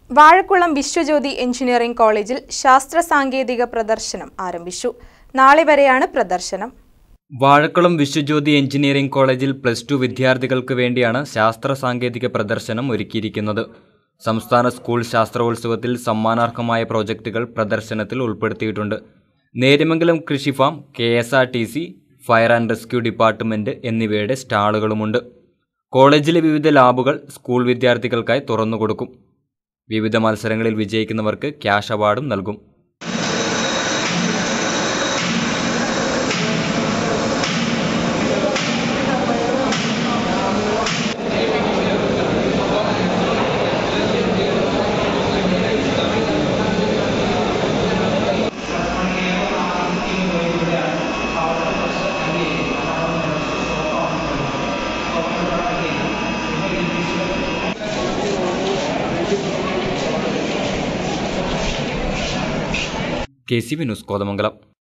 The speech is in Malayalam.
വാഴക്കുളം വിശ്വജ്യോതി എഞ്ചിനീയറിംഗ് കോളേജിൽ ശാസ്ത്ര സാങ്കേതിക പ്രദർശനം ആരംഭിച്ചു നാളെ വരെയാണ് പ്രദർശനം വാഴക്കുളം വിശ്വജ്യോതി എഞ്ചിനീയറിംഗ് കോളേജിൽ പ്ലസ് ടു വിദ്യാർത്ഥികൾക്ക് വേണ്ടിയാണ് ശാസ്ത്ര സാങ്കേതിക പ്രദർശനം ഒരുക്കിയിരിക്കുന്നത് സംസ്ഥാന സ്കൂൾ ശാസ്ത്രോത്സവത്തിൽ സമ്മാനാർഹമായ പ്രോജക്റ്റുകൾ പ്രദർശനത്തിൽ ഉൾപ്പെടുത്തിയിട്ടുണ്ട് നേര്യമംഗലം കൃഷി farm K S R T C fire and rescue department എന്നിവയുടെ സ്റ്റാളുകളുമുണ്ട് കോളേജിലെ വിവിധ ലാബുകൾ സ്കൂൾ വിദ്യാർത്ഥികൾക്കായി തുറന്നുകൊടുക്കും വിവിധ മത്സരങ്ങളിൽ വിജയിക്കുന്നവർക്ക് ക്യാഷ് അവാർഡും നൽകും K C V news Kothamangalam